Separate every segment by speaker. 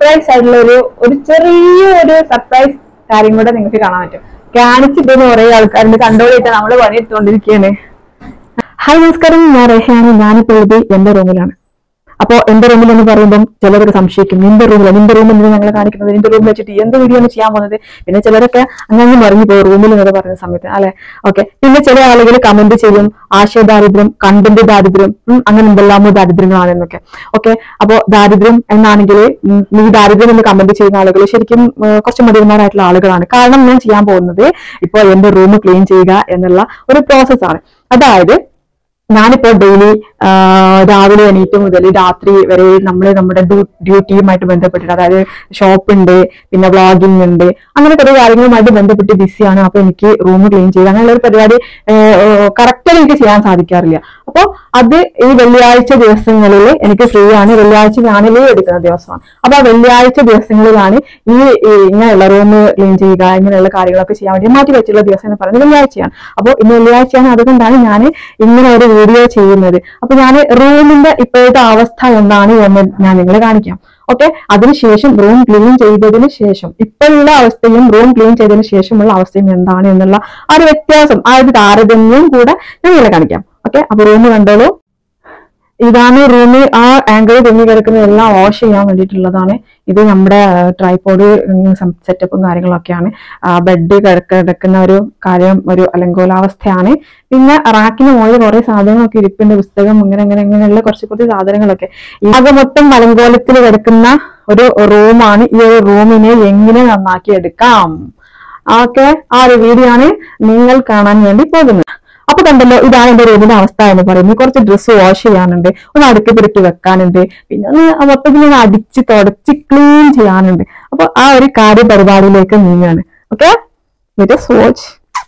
Speaker 1: Surprise ആയിട്ടുള്ള ഒരു ഒരു ചെറിയ ഒരു സർപ്രൈസ് കാര്യം കൂടെ നിങ്ങൾക്ക് കാണാൻ പറ്റും കാണിച്ചിട്ട് കുറെ ആൾക്കാരുണ്ട് കണ്ടോളിട്ട് നമ്മള് പണിയെടുത്തോണ്ടിരിക്കുകയാണ് ഹായ് നമസ്കാരം ഞാൻ റേഷയാണ് ഞാനിപ്പോൾ ഇത് എന്റെ റൂമിലാണ് അപ്പോ എന്റെ റൂമിൽ എന്ന് പറയുമ്പോൾ ചിലരൊക്കെ സംശയിക്കും നിന്റെ റൂമിൽ നിന്റെ റൂമിൽ നിന്ന് ഞങ്ങൾ കാണിക്കുന്നത് നിന്റെ റൂമിൽ വെച്ചിട്ട് എന്ത് വീഡിയോ ആണ് ചെയ്യാൻ പോകുന്നത് പിന്നെ ചിലരൊക്കെ അങ്ങനെ മറിഞ്ഞു പോകും റൂമിൽ എന്നൊക്കെ പറയുന്ന സമയത്ത് അല്ലെ ഓക്കെ പിന്നെ ചില ആളുകൾ കമന്റ് ചെയ്യും ആശയ ദാരിദ്ര്യം കണ്ടന്റ് ദാരിദ്ര്യം ഉം, അങ്ങനെ എന്തെല്ലാമോ ദാരിദ്ര്യങ്ങളാണെന്നൊക്കെ ഓക്കെ അപ്പോ ദാരിദ്ര്യം എന്നാണെങ്കിൽ ഉം, നീ ദാരിദ്ര്യം എന്ന് കമന്റ് ചെയ്യുന്ന ആളുകൾ ശരിക്കും ഉം, കുറച്ച് മടിയന്മാരായിട്ടുള്ള ആളുകളാണ് കാരണം ഞാൻ ചെയ്യാൻ പോകുന്നത് ഇപ്പൊ എന്റെ റൂം ക്ലീൻ ചെയ്യുക എന്നുള്ള ഒരു പ്രോസസ്സാണ് അതായത് ഞാനിപ്പോ ഡെയിലി രാവിലെ എണീറ്റ് മുതൽ രാത്രി വരെ നമ്മൾ നമ്മുടെ ഡ്യൂട്ടിയുമായിട്ട് ബന്ധപ്പെട്ടിട്ട് അതായത് ഷോപ്പ് ഉണ്ട് പിന്നെ വ്ളോഗിംഗ് ഉണ്ട് അങ്ങനെ കുറെ കാര്യങ്ങളുമായിട്ട് ബന്ധപ്പെട്ട് ബിസിയാണ് അപ്പൊ എനിക്ക് റൂം ക്ലീൻ ചെയ്യുക അങ്ങനെയുള്ള ഒരു പരിപാടി കറക്റ്റായി എനിക്ക് ചെയ്യാൻ സാധിക്കാറില്ല അപ്പോൾ അത് ഈ വെള്ളിയാഴ്ച ദിവസങ്ങളിൽ എനിക്ക് ഫ്രീ ആണ് വെള്ളിയാഴ്ച ഞാൻ ലീവ് എടുക്കുന്ന ദിവസമാണ് അപ്പൊ ആ വെള്ളിയാഴ്ച ദിവസങ്ങളിലാണ് ഈ ഈ ഇങ്ങനെയുള്ള റൂം ക്ലീൻ ചെയ്യുക ഇങ്ങനെയുള്ള കാര്യങ്ങളൊക്കെ ചെയ്യാൻ വേണ്ടി മാറ്റി വെച്ചുള്ള ദിവസം എന്ന് പറയുന്നത് വെള്ളിയാഴ്ചയാണ് അപ്പോൾ ഇന്ന് വെള്ളിയാഴ്ചയാണ് അതുകൊണ്ടാണ് ഞാൻ ഇങ്ങനെ ഒരു വീഡിയോ ചെയ്യുന്നത് അപ്പൊ ഞാൻ റൂമിന്റെ ഇപ്പോഴത്തെ അവസ്ഥ എന്താണ് എന്ന് ഞാൻ നിങ്ങളെ കാണിക്കാം ഓക്കെ അതിനുശേഷം റൂം ക്ലീൻ ചെയ്തതിന് ശേഷം ഇപ്പോഴുള്ള അവസ്ഥയും റൂം ക്ലീൻ ചെയ്തതിന് ശേഷമുള്ള അവസ്ഥയും എന്താണ് എന്നുള്ള ആ ഒരു വ്യത്യാസം ആ ഒരു താരതമ്യവും കൂടെ ഞാൻ നിങ്ങളെ കാണിക്കാം ഓക്കെ അപ്പൊ റൂം കണ്ടോളൂ ഇതാണ് റൂമിൽ ആ ആംഗിൾ തെങ്ങി കിടക്കുന്ന എല്ലാം വാഷ് ചെയ്യാൻ വേണ്ടിയിട്ടുള്ളതാണ് ഇത് നമ്മുടെ ട്രൈപോഡ് സെറ്റപ്പും കാര്യങ്ങളൊക്കെയാണ് ബെഡ് കിടക്കുന്ന ഒരു കാര്യം ഒരു അലങ്കോലാവസ്ഥയാണ് പിന്നെ റാക്കിന് മുകളിൽ കുറെ സാധനങ്ങളൊക്കെ ഇരിപ്പുണ്ട് പുസ്തകം ഇങ്ങനെ ഇങ്ങനെ ഇങ്ങനെയുള്ള കുറച്ച് കുറച്ച് സാധനങ്ങളൊക്കെ ആകെ മൊത്തം അലങ്കോലത്തിൽ കിടക്കുന്ന ഒരു റൂമാണ് ഈ ഒരു റൂമിനെ എങ്ങനെ നന്നാക്കി എടുക്കാം ഓക്കെ ആ ഒരു വീഡിയോ ആണ് നിങ്ങൾ കാണാൻ വേണ്ടി പോകുന്നത് അപ്പൊ കണ്ടല്ലോ ഇതാണ് എന്റെ റൂമിന്റെ അവസ്ഥ എന്ന് പറയുന്നത് കുറച്ച് ഡ്രസ്സ് വാഷ് ചെയ്യാനുണ്ട് ഒന്ന് അടുക്കി പിടിക്കി വെക്കാനുണ്ട് പിന്നെ ഒന്ന് മൊത്തത്തിൽ ഒന്ന് അടിച്ച് തുടച്ച് ക്ലീൻ ചെയ്യാനുണ്ട് അപ്പൊ ആ ഒരു കാര്യപരിപാടിയിലേക്ക് നീങ്ങാണ് ഓക്കെ വാച്ച്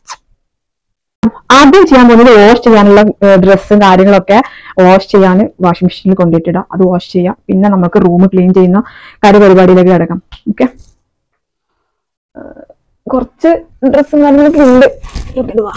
Speaker 1: ആദ്യം ചെയ്യാൻ പോകുന്നത് വാഷ് ചെയ്യാനുള്ള ഡ്രസ്സും കാര്യങ്ങളൊക്കെ വാഷ് ചെയ്യാൻ വാഷിംഗ് മെഷീനിൽ കൊണ്ടിട്ടിടാം അത് വാഷ് ചെയ്യാം പിന്നെ നമുക്ക് റൂം ക്ലീൻ ചെയ്യുന്ന കാര്യപരിപാടിയിലേക്ക് കിടക്കാം ഓക്കെ കുറച്ച് ഡ്രസ്സും കാര്യങ്ങളൊക്കെ ഉണ്ട് ഇട്ടിടുവാ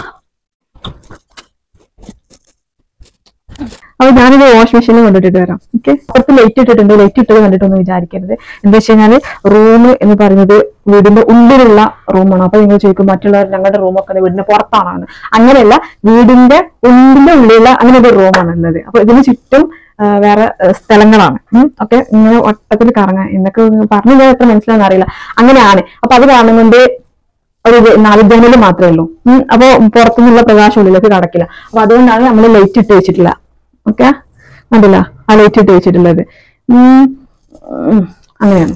Speaker 1: അപ്പൊ ഞാനിത് വാഷ് മെഷീനിൽ കൊണ്ടിട്ടിട്ട് വരാം ഓക്കെ കുറച്ച് ലൈറ്റ് ഇട്ടിട്ടുണ്ട് ലൈറ്റ് ഇട്ടത് കണ്ടിട്ടൊന്നും വിചാരിക്കരുത് എന്താ വെച്ച് കഴിഞ്ഞാല് റൂം എന്ന് പറയുന്നത് വീടിന്റെ ഉള്ളിലുള്ള റൂമാണ് അപ്പൊ നിങ്ങൾ ചോദിക്കും മറ്റുള്ളവർ ഞങ്ങളുടെ റൂമൊക്കെ വീടിന്റെ പുറത്താണോ അങ്ങനെയല്ല വീടിന്റെ ഉള്ളിന്റെ ഉള്ളിലുള്ള അങ്ങനെ ഒരു റൂമാണ് ഉള്ളത് അപ്പൊ ഇതിന് ചുറ്റും ആ, വേറെ ആ, സ്ഥലങ്ങളാണ് ഓക്കെ ഇങ്ങനെ വട്ടത്തിൽ കറങ്ങാൻ എന്നൊക്കെ പറഞ്ഞു എത്ര മനസ്സിലാണെന്ന് അറിയില്ല അങ്ങനെയാണ് അപ്പൊ അത് കാരണം കൊണ്ട് ഒരു ഇത് നാല് ജനല് മാത്രമേ ഉള്ളൂ ഉം, അപ്പൊ പുറത്തുനിന്നുള്ള പ്രകാശം ഉള്ളിലേക്ക് കടക്കില്ല അപ്പൊ അതുകൊണ്ടാണ് നമ്മൾ ലൈറ്റ് ഇട്ട് വെച്ചിട്ടില്ല ഓക്കെ കണ്ടില്ല ആ ലൈറ്റ് ഇട്ട് വെച്ചിട്ടുള്ളത് ഉം, ഉം, അങ്ങനെയാണ്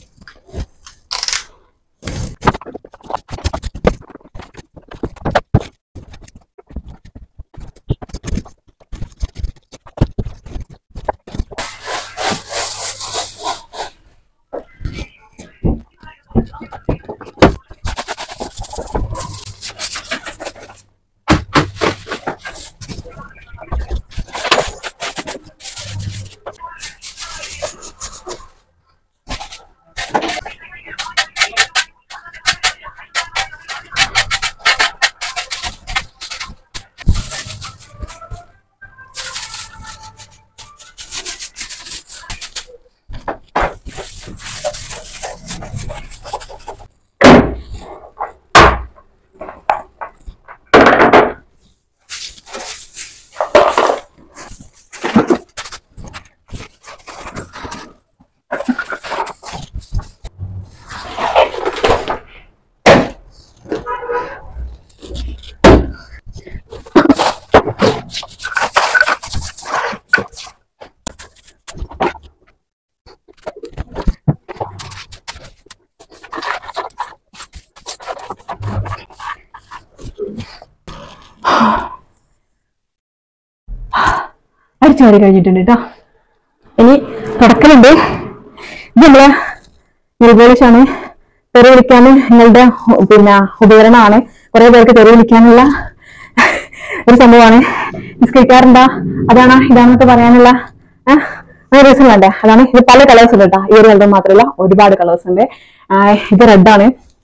Speaker 1: അടിച്ചു വാരി കഴിഞ്ഞിട്ടുണ്ട് കേട്ടോ ഇനി തുടക്കലുണ്ട് ഇത് നമ്മളെ നിർഗോളിച്ചാണ് തെറി വിളിക്കാൻ നിങ്ങളുടെ ഹു- പിന്നെ ഉപകരണമാണ് കുറെ പേർക്ക് തെറി വിളിക്കാനുള്ള ഒരു സംഭവമാണ് നിസ്കരിക്കാറുണ്ടോ അതാണ് ഇതാണെന്നൊക്കെ പറയാനുള്ള ഏഹ് ഒരു രസം വേണ്ടേ അതാണ് ഇത് പല കളേഴ്സ് ഉണ്ട് കേട്ടോ ഈ ഒരു കളർ മാത്രമല്ല ഒരുപാട് കളേഴ്സ് ഉണ്ട് ആ, ഇത് റെഡാണ്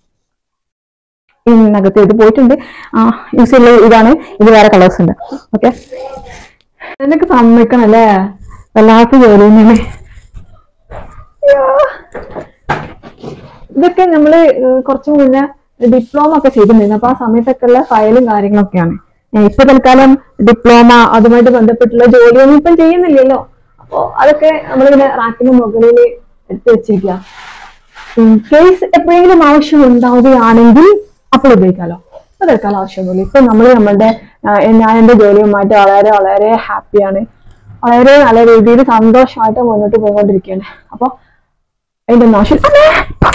Speaker 1: ഇതിനകത്ത് ഇത് പോയിട്ടുണ്ട് ആ യൂസ് ചെയ്യുന്ന ഇതാണ് ഇത് വേറെ കളേഴ്സ് ഉണ്ട് ഓക്കെ എന്നൊക്കെ സമ്മതിക്കണം അല്ലേ വല്ലാത്ത ജോലി തന്നെയാണ് അയ്യോ. ഇതൊക്കെ നമ്മള് ഏഹ് കുറച്ച് മുന്നേ ഡിപ്ലോമ ഒക്കെ ചെയ്തിട്ടുണ്ടായിരുന്നു അപ്പൊ ആ സമയത്തൊക്കെ ഉള്ള ഫയലും കാര്യങ്ങളൊക്കെയാണ് ഏഹ് ഇപ്പൊ തൽക്കാലം ഡിപ്ലോമ അതുമായിട്ട് ബന്ധപ്പെട്ടുള്ള ജോലിയൊന്നും ഇപ്പം ചെയ്യുന്നില്ലല്ലോ അപ്പോ അതൊക്കെ നമ്മളിങ്ങനെ റാക്കിന് മുകളിൽ എടുത്തു വെച്ചിരിക്കുക ഇൻ കേസ് എപ്പോഴെങ്കിലും ആവശ്യം ഉണ്ടാവുകയാണെങ്കിൽ അപ്പോൾ ഉപയോഗിക്കാലോ ഇപ്പൊ തൽക്കാലം ആവശ്യമൊന്നുമില്ല ഇപ്പൊ നമ്മൾ നമ്മളുടെ ആ, ഞാൻ എന്റെ ജോലിയുമായിട്ട് വളരെ വളരെ ഹാപ്പിയാണ് വളരെ നല്ല രീതിയിൽ സന്തോഷമായിട്ട് മുന്നോട്ട് പോയിക്കൊണ്ടിരിക്കുകയാണ് അപ്പൊ അതിന്റെ ഒന്നും ആവശ്യം അമ്മേ!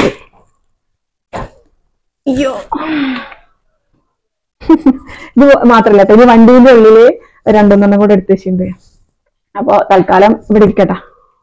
Speaker 1: അയ്യോ ഇത് മാത്രല്ല കേട്ടോ ഇനി വണ്ടീന്റെ ഉള്ളില് രണ്ടൊന്നെണ്ണം കൂടെ എടുത്ത് വെച്ചിട്ടുണ്ട് അപ്പൊ തൽക്കാലം ഇവിടെ ഇരിക്കട്ടെ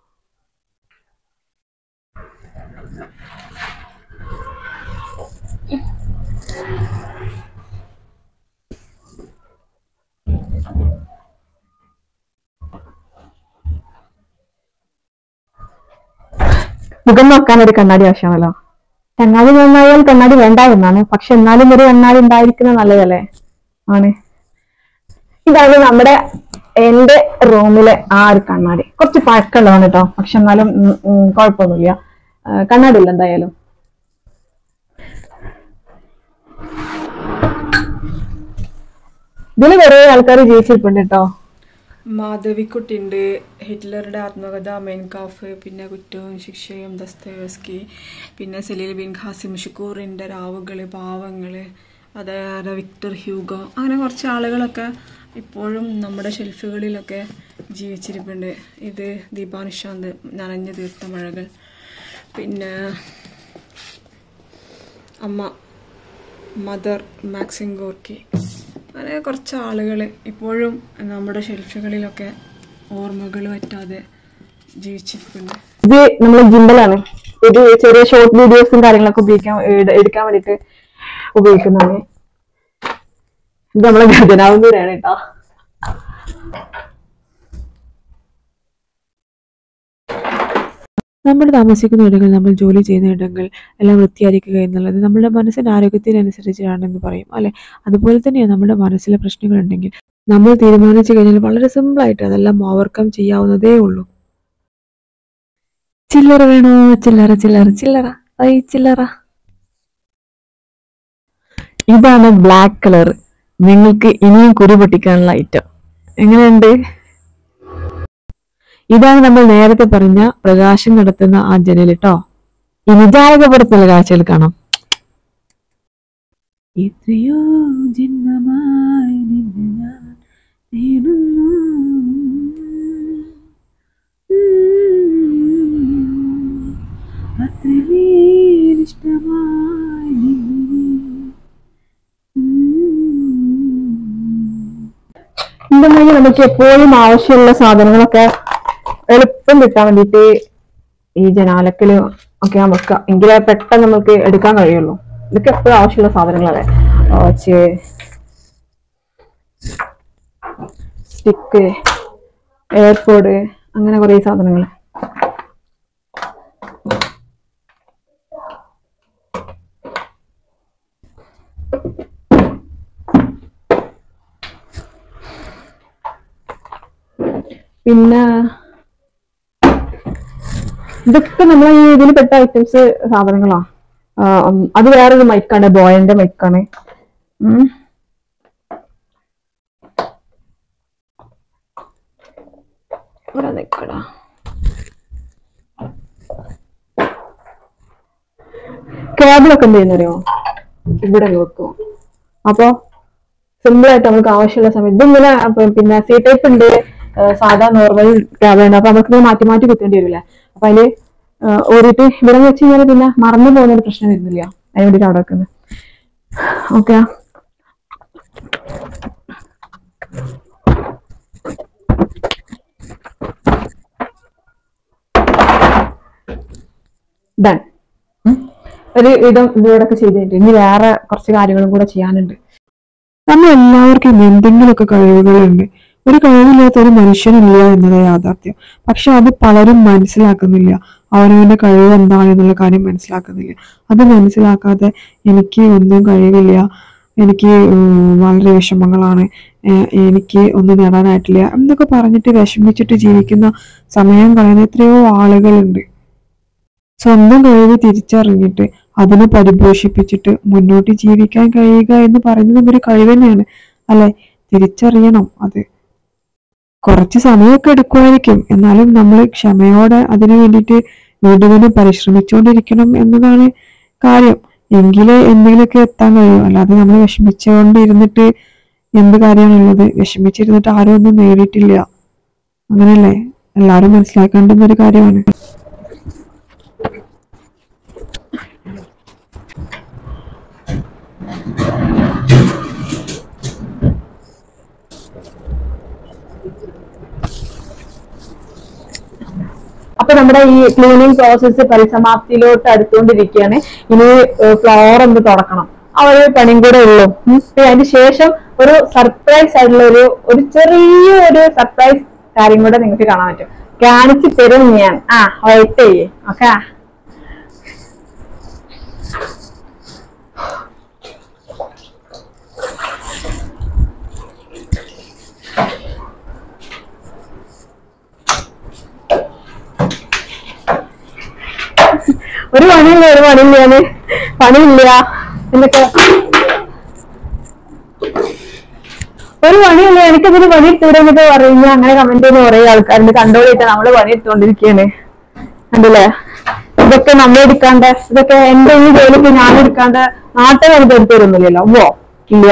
Speaker 1: മുഖം നോക്കാൻ ഒരു കണ്ണാടി ആവശ്യമാണല്ലോ കണ്ണാടി നന്നായാൽ കണ്ണാടി വേണ്ട എന്നാണ് പക്ഷെ എന്നാലും ഒരു കണ്ണാടി ഉണ്ടായിരിക്കുന്നത് നല്ലതല്ലേ ആണ് ഇതാണ് നമ്മുടെ എന്റെ റൂമിലെ ആ ഒരു കണ്ണാടി കുറച്ച് പഴക്കമുള്ളതാണ് കേട്ടോ പക്ഷെ എന്നാലും ഉം, ഉം, കുഴപ്പമൊന്നുമില്ല ആ, കണ്ണാടി ഇല്ല എന്തായാലും ഇതില് കുറെ ആൾക്കാർ ജീവിച്ചിരിപ്പുണ്ട് കേട്ടോ
Speaker 2: മാധവിക്കുട്ടിയുണ്ട് ഹിറ്റ്ലറുടെ ആത്മകഥ മെൻകാഫ് പിന്നെ കുറ്റവും ശിക്ഷയും ദസ്തേവസ്കി പിന്നെ സലീൽ ബിൻ ഖാസിം ഷുക്കൂറിൻ്റെ രാവുകൾ പാവങ്ങൾ അതേപോലെ വിക്ടർ ഹ്യൂഗോ അങ്ങനെ കുറച്ച് ആളുകളൊക്കെ ഇപ്പോഴും നമ്മുടെ ഷെൽഫുകളിലൊക്കെ ജീവിച്ചിരിപ്പുണ്ട് ഇത് ദീപാനുശാന്ത് നനഞ്ഞു തീർത്ത മഴകൾ പിന്നെ അമ്മ മദർ മാക്സിം ഗോർക്കി അങ്ങനെ കുറച്ച് ആളുകൾ ഇപ്പോഴും നമ്മുടെ ഷെൽഫുകളിലൊക്കെ ഓർമ്മകൾ പറ്റാതെ ജീവിച്ചിരിപ്പുണ്ട്
Speaker 1: ഇത് നമ്മളെ ജിമ്പലാണ് ഇത് ചെറിയ ഷോർട്ട് വീഡിയോസും കാര്യങ്ങളൊക്കെ ഉപയോഗിക്കാൻ എട് എടുക്കാൻ വേണ്ടിട്ട് ഉപയോഗിക്കുന്നതാണ് ഇത് നമ്മളെ ഖജനാവും കൂടെയാണ് കേട്ടോ
Speaker 3: നമ്മൾ താമസിക്കുന്ന ഇടങ്ങൾ നമ്മൾ ജോലി ചെയ്യുന്ന ഇടങ്ങൾ എല്ലാം വൃത്തിയായിരിക്കുക എന്നുള്ളത് നമ്മുടെ മനസ്സിന്റെ ആരോഗ്യത്തിനനുസരിച്ചാണെന്ന് പറയും അല്ലെ അതുപോലെ തന്നെയാണ് നമ്മുടെ മനസ്സിലെ പ്രശ്നങ്ങളുണ്ടെങ്കിൽ നമ്മൾ തീരുമാനിച്ചു കഴിഞ്ഞാൽ വളരെ സിമ്പിൾ ആയിട്ട് അതെല്ലാം ഓവർകം ചെയ്യാവുന്നതേ ഉള്ളൂ ചില്ലറ വേണോ ചില്ലറ ചില്ലറ ചില്ലറ ഐ ചില്ലറ
Speaker 1: ഇതാണ് ബ്ലാക്ക് കളർ നിങ്ങൾക്ക് ഇനിയും കുരു പൊട്ടിക്കാനുള്ള ഐറ്റം എങ്ങനെയുണ്ട്
Speaker 3: ഇതാണ് നമ്മൾ നേരത്തെ പറഞ്ഞ പ്രകാശം നടത്തുന്ന ആ ജനൽ കേട്ടോ ഇനി ജാലകപ്പുറത്തുള്ള കാഴ്ചകൾ കാണാം എത്രയോ ജന്മമായി നിന്നെ ഞാൻ തേടുന്നു. ഉം. അത്രമേൽ ഇഷ്ടമായി നിന്നെ. ഉം.
Speaker 1: എന്തുണ്ടെങ്കിൽ നമുക്ക് എപ്പോഴും ആവശ്യമുള്ള സാധനങ്ങളൊക്കെ എളുപ്പം കിട്ടാൻ വേണ്ടിയിട്ട് ഈ ജനാലക്കലും ഒക്കെ ഞാൻ വെക്കുക എങ്കിലേ പെട്ടെന്ന് നമുക്ക് എടുക്കാൻ കഴിയുള്ളൂ ഇതൊക്കെ എപ്പോഴും ആവശ്യമുള്ള സാധനങ്ങളല്ലേ വാച്ച് സ്റ്റിക്ക് എയർപോഡ് അങ്ങനെ കുറെ സാധനങ്ങൾ പിന്നെ ഇതൊക്കെ നമ്മളെ ഈ ഇതിൽ പെട്ട ഐറ്റംസ് സാധനങ്ങളാ ആ, ഉം, അത് വേറൊരു മൈക്കാണ് ബോയന്റെ മൈക്കാണ് ഉം. ഇവിടെ നിക്കടാ കേബിളൊക്കെ എന്ത് ചെയ്യുന്നറിയോ ഇവിടെ അങ്ങ് വെക്കും അപ്പൊ സിമ്പിൾ ആയിട്ട് നമുക്ക് ആവശ്യമുള്ള സമയത്ത് ഇതിങ്ങനെ പ- പിന്നെ സി ടൈപ്പ് ഉണ്ട് ആ, സാധാ നോർമൽ ക്യാബ് ഉണ്ട് അപ്പൊ നമുക്ക് മാറ്റി മാറ്റി കുത്തേണ്ടി വരില്ല അപ്പൊ അതില് ആ, ഓടിയിട്ട് ഇവിടെ വെച്ച് കഴിഞ്ഞാൽ പിന്നെ മറന്നു പോകുന്ന ഒരു പ്രശ്നം വരുന്നില്ല അതിന് വേണ്ടിട്ട് അവിടെ വെക്കുന്നത് ഓക്കെ ഡൺ ഒരു ഇടം ഇതോടൊക്കെ ചെയ്തിട്ട് ഇനി വേറെ കുറച്ച് കാര്യങ്ങളും കൂടെ ചെയ്യാനുണ്ട്
Speaker 3: നമ്മൾ എല്ലാവർക്കും എന്തെങ്കിലുമൊക്കെ കഴിവുകളുണ്ട് ഒരു കഴിവില്ലാത്ത ഒരു മനുഷ്യനില്ല എന്നത് യാഥാർത്ഥ്യം പക്ഷെ അത് പലരും മനസ്സിലാക്കുന്നില്ല അവനവന്റെ കഴിവ് എന്താണെന്നുള്ള കാര്യം മനസ്സിലാക്കുന്നില്ല അത് മനസ്സിലാക്കാതെ എനിക്ക് ഒന്നും കഴിവില്ല എനിക്ക് ഉം, വളരെ വിഷമങ്ങളാണ് ഏഹ് എനിക്ക് ഒന്നും നേടാനായിട്ടില്ല എന്നൊക്കെ പറഞ്ഞിട്ട് വിഷമിച്ചിട്ട് ജീവിക്കുന്ന സമയം കളയുന്ന എത്രയോ ആളുകളുണ്ട് സ്വന്തം കഴിവ് തിരിച്ചറിഞ്ഞിട്ട് അതിനെ പരിപോഷിപ്പിച്ചിട്ട് മുന്നോട്ട് ജീവിക്കാൻ കഴിയുക എന്ന് പറയുന്നതും ഒരു കഴിവ് തന്നെയാണ് അല്ലെ തിരിച്ചറിയണം അത് കുറച്ച് സമയമൊക്കെ എടുക്കുമായിരിക്കും എന്നാലും നമ്മൾ ക്ഷമയോടെ അതിനു വേണ്ടിയിട്ട് വീണ്ടും വീണ്ടും പരിശ്രമിച്ചുകൊണ്ടിരിക്കണം എന്നതാണ് കാര്യം എങ്കിലേ എന്തെങ്കിലുമൊക്കെ എത്താൻ കഴിയും അല്ലാതെ നമ്മൾ വിഷമിച്ചുകൊണ്ടിരുന്നിട്ട് എന്ത് കാര്യമാണുള്ളത് വിഷമിച്ചിരുന്നിട്ട് ആരും ഒന്നും നേടിയിട്ടില്ല അങ്ങനെയല്ലേ എല്ലാവരും മനസ്സിലാക്കേണ്ടുന്ന ഒരു കാര്യമാണ്
Speaker 1: അപ്പൊ നമ്മുടെ ഈ ക്ലീനിങ് പ്രോസസ്സ് പരിസമാപ്തിയിലോട്ട് അടുത്തുകൊണ്ടിരിക്കുകയാണ് ഇനി ഫ്ലോർ ഒന്ന് തുടക്കണം ആ ഒരു പണിയും കൂടെ ഉള്ളൂ ഉം. പിന്നെ അതിന് ശേഷം ഒരു സർപ്രൈസ് ആയിട്ടുള്ള ഒരു ഒരു ചെറിയ ഒരു സർപ്രൈസ് കാര്യം കൂടെ നിങ്ങൾക്ക് കാണാൻ പറ്റും കാണിച്ചു തരും ഞാൻ ആ വെയിറ്റ് ചെയ്യേ ഓക്കെ ഒരു പണിയില്ല ഒരു പണിയില്ലാന്ന് പണിയില്ല എന്നൊക്കെ ഒരു പണിയില്ല എനിക്കതിന് പണി എടുത്തൂടെന്നൊക്കെ പറയുന്ന അങ്ങനെ കമന്റ് ചെയ്യുന്ന കുറെ ആൾക്കാരുണ്ട് കണ്ടോളിട്ട് നമ്മള് പണി എടുത്തോണ്ടിരിക്കുകയാണ് കണ്ടില്ലേ ഇതൊക്കെ നമ്മൾ എടുക്കാണ്ട് ഇതൊക്കെ എന്റെ ഈ ജോലിക്ക് ഞാൻ എടുക്കാണ്ട് നാട്ടുകാർ ഇത് എടുത്തു തരുന്നില്ലല്ലോ ഓ ഇല്ല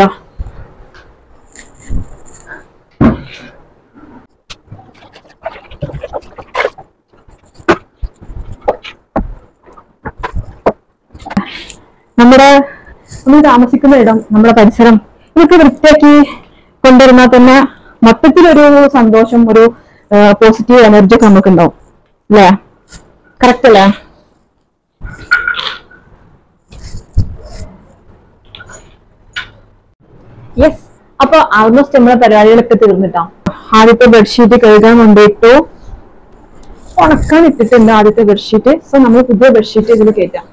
Speaker 1: നമ്മുടെ നമ്മൾ താമസിക്കുന്ന ഇടം നമ്മുടെ പരിസരം ഇതൊക്കെ വൃത്തിയാക്കി കൊണ്ടുവരുന്നാൽ തന്നെ മൊത്തത്തിലൊരു സന്തോഷം ഒരു പോസിറ്റീവ് എനർജി ഒക്കെ നമുക്ക് ഉണ്ടാവും അല്ലേ കറക്റ്റ് അല്ലേ യെസ് അപ്പൊ ആൾമോസ്റ്റ് നമ്മളെ പരിപാടികളൊക്കെ തീർന്നിട്ടാ ആദ്യത്തെ ബെഡ്ഷീറ്റ് കഴുകാൻ കൊണ്ടിട്ടു ഉണക്കാൻ ഇട്ടിട്ടുണ്ട് ആദ്യത്തെ ബെഡ്ഷീറ്റ് സോ നമ്മൾ പുതിയ ബെഡ്ഷീറ്റ് ഇതിൽ കയറ്റാം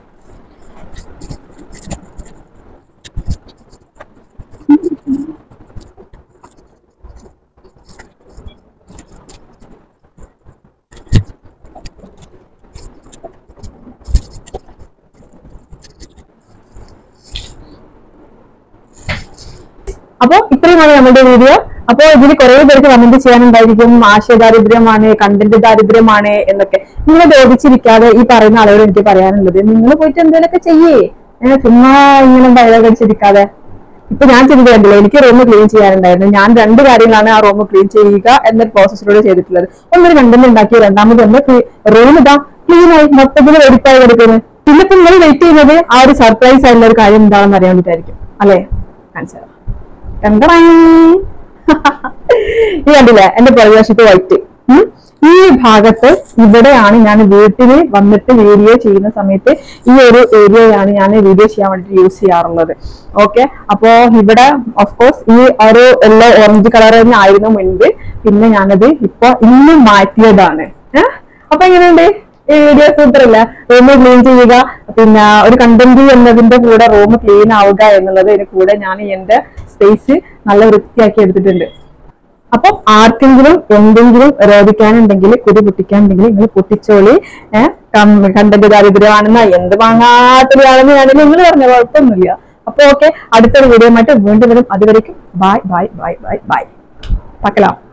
Speaker 1: അപ്പൊ ഇത്രയുമാണ് നമ്മുടെ വീഡിയോ അപ്പൊ ഇതിൽ കുറെ പേർക്ക് കമന്റ് ചെയ്യാനുണ്ടായിരിക്കും ആശയ ദാരിദ്ര്യമാണ് കണ്ടന്റ് ദാരിദ്ര്യമാണ് എന്നൊക്കെ നിങ്ങൾ ബോധിച്ചിരിക്കാതെ ഈ പറയുന്ന ആളുകൾ എനിക്ക് പറയാനുള്ളത് നിങ്ങൾ പോയിട്ട് എന്തെങ്കിലുമൊക്കെ ചെയ്യേ ഏഹ് ചുമ്മാ ഇങ്ങനെ ഡയലോഗ് അടിച്ചിരിക്കാതെ ഇപ്പൊ ഞാൻ ചെയ്തത് കണ്ടില്ല എനിക്ക് റൂം ക്ലീൻ ചെയ്യാനുണ്ടായിരുന്നു ഞാൻ രണ്ട് കാര്യങ്ങളാണ് ആ റൂം ക്ലീൻ ചെയ്യുക എന്ന പ്രോസസ്സിലൂടെ ചെയ്തിട്ടുള്ളത് ഒന്നൊരു രണ്ടെണ്ണം ഉണ്ടാക്കി രണ്ടാമത് ഒന്ന് റൂം ഇതാ ക്ലീൻ ആയി മൊത്തത്തിൽ വെടിപ്പായി കിടക്കുന്നത് പിന്നെ ഇപ്പൊ നിങ്ങൾ വെയിറ്റ് ചെയ്യുന്നത് ആ ഒരു സർപ്രൈസ് ആയിട്ടുള്ള ഒരു കാര്യം എന്താണെന്ന് അറിയാൻ വേണ്ടിയിട്ടായിരിക്കും അല്ലെ കാണിച്ചു കണ്ടറായി ഈ കണ്ടില്ലേ എന്റെ പുറകുവശത്ത് വൈറ്റ് ഉം. ഈ ഭാഗത്ത് ഇവിടെയാണ് ഞാൻ വീട്ടിൽ വന്നിട്ട് വീഡിയോ ചെയ്യുന്ന സമയത്ത് ഈ ഒരു ഏരിയയാണ് ഞാൻ വീഡിയോ ചെയ്യാൻ വേണ്ടിട്ട് യൂസ് ചെയ്യാറുള്ളത് ഓക്കെ അപ്പോ ഇവിടെ ഓഫ് കോഴ്സ് ഈ ഒരു യെല്ലോ ഓറഞ്ച് കളർ തന്നെ ആയിരുന്നു മുൻപ് പിന്നെ ഞാനത് ഇപ്പൊ ഇന്ന് മാറ്റിയതാണ് ഏഹ് അപ്പൊ എങ്ങനെയുണ്ട് ഈ വീഡിയോ സൂപ്പർ അല്ല റൂം ക്ലീൻ ചെയ്യുക പിന്നെ ഒരു കണ്ടന്റ് എന്നതിന്റെ കൂടെ റൂം ക്ലീൻ ആവുക എന്നുള്ളത് ഇതിന് കൂടെ ഞാൻ എന്റെ സ്പേസ് നല്ല വൃത്തിയാക്കി എടുത്തിട്ടുണ്ട് അപ്പം ആർക്കെങ്കിലും എന്തെങ്കിലും രോധിക്കാനുണ്ടെങ്കിൽ കുടി പൊട്ടിക്കാനുണ്ടെങ്കിൽ നിങ്ങൾ പൊട്ടിച്ചോളി ഏഹ് കണ്ടന്റ് ദാരിദ്ര്യമാണെന്ന എന്ത് വാങ്ങാത്തൊരാണെന്ന് ഞാൻ നിങ്ങൾ പറഞ്ഞ കുഴപ്പമൊന്നുമില്ല അപ്പൊ ഓക്കെ അടുത്തൊരു വീഡിയോ ആയിട്ട് വീണ്ടും വരും അതുവരേക്കും bye bye bye bye bye പാക്കലാം